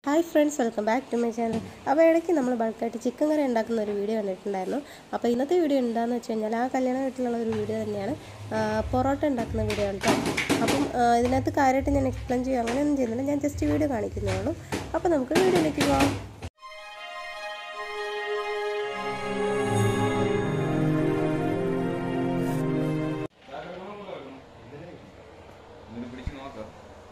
Hi friends welcome back to my channel അപ്പോൾ ഇടയ്ക്ക് നമ്മൾ ബൾക്കായിട്ട് ചിക്കൻ കറി ഉണ്ടാക്കുന്ന ഒരു വീഡിയോ കണ്ടിട്ടുണ്ടായിരുന്നു അപ്പോൾ ഇന്നത്തെ വീഡിയോ എന്താണെന്ന് വെച്ച് കഴിഞ്ഞാൽ ആ കല്യാണ വീട്ടിലുള്ള ഒരു വീഡിയോ തന്നെയാണ് ആ, പൊറോട്ട ഉണ്ടാക്കുന്ന വീഡിയോ ആണ് കേട്ടോ അപ്പം ആ, ഇതിനകത്ത് കാര്യമായിട്ട് ഞാൻ എക്സ്പ്ലെയിൻ ചെയ്യുക അങ്ങനെയൊന്നും ചെയ്യുന്നില്ല ഞാൻ ജസ്റ്റ് വീഡിയോ കാണിക്കുന്നേ ഉള്ളൂ അപ്പോൾ നമുക്ക് വീഡിയോയിലേക്ക് പോകാം ഇങ്ങനെ പിടിച്ച് നോക്കാം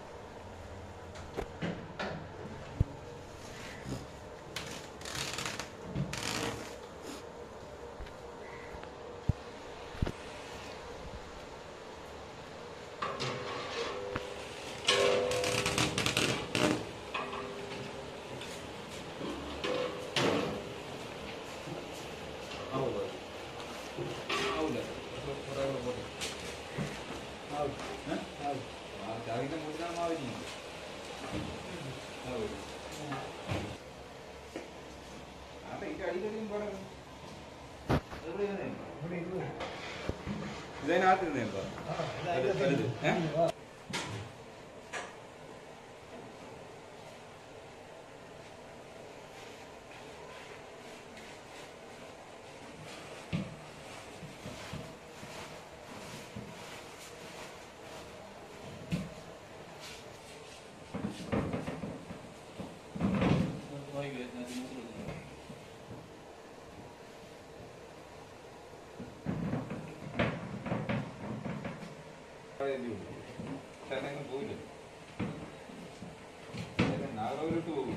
ആവൂല ആവൂല കുറേ കൂടെ പോട്ടെ ഏ? ആ കറിന്റെ മുഴുവൻ മാവില്ല ആവൂല അവിടെ ഈ അടിക്കടിയും പോടെ ഇതിനകത്തിരുന്നേ വലുത് ഏ ചേട്ടനങ്ങ് പോയില്ല ചേട്ടൻ നാഗരൂരിട്ട് പോകില്ല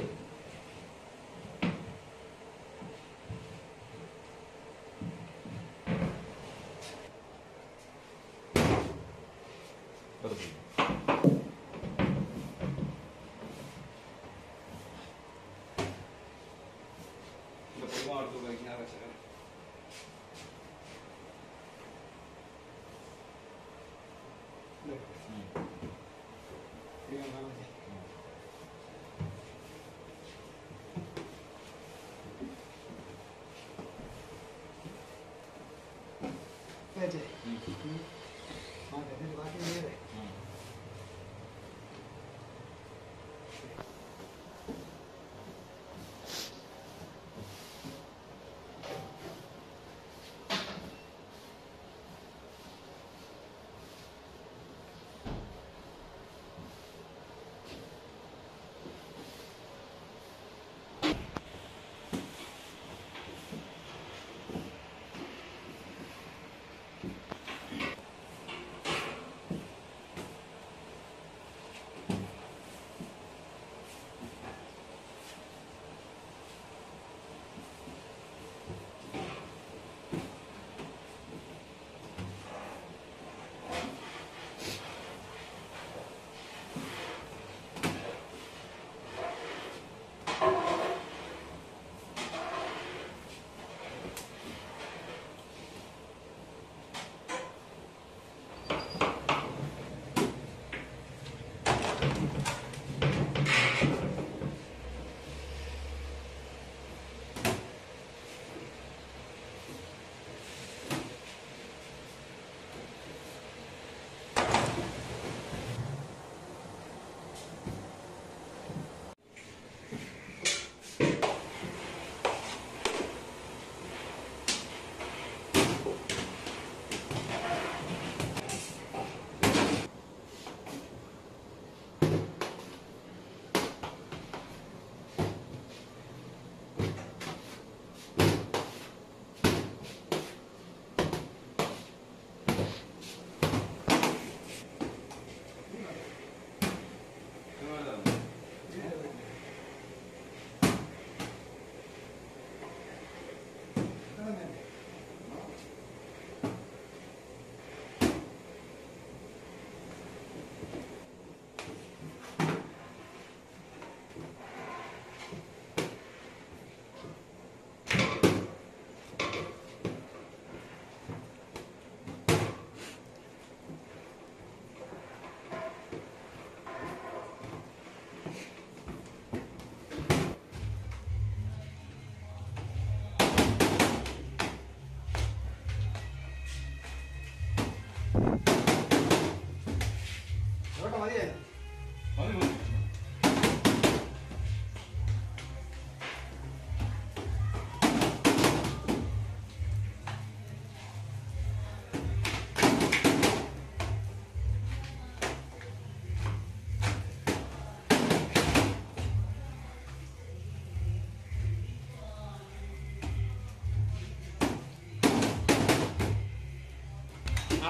இந்த பொதுவாக எடுத்து வைக்கணும் வச்சுக்கிறேன்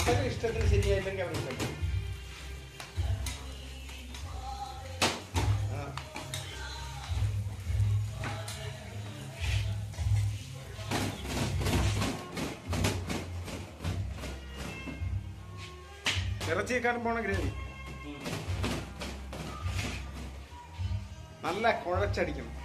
അവരുടെ ഇഷ്ടത്തിന് ശരിയായില്ലെങ്കിൽ അവർ ഇഷ്ടപ്പെടും ആ. ഇറച്ചിയേക്കാളും പോണ ഗ്രേവി നല്ല കുഴച്ചടിക്കണം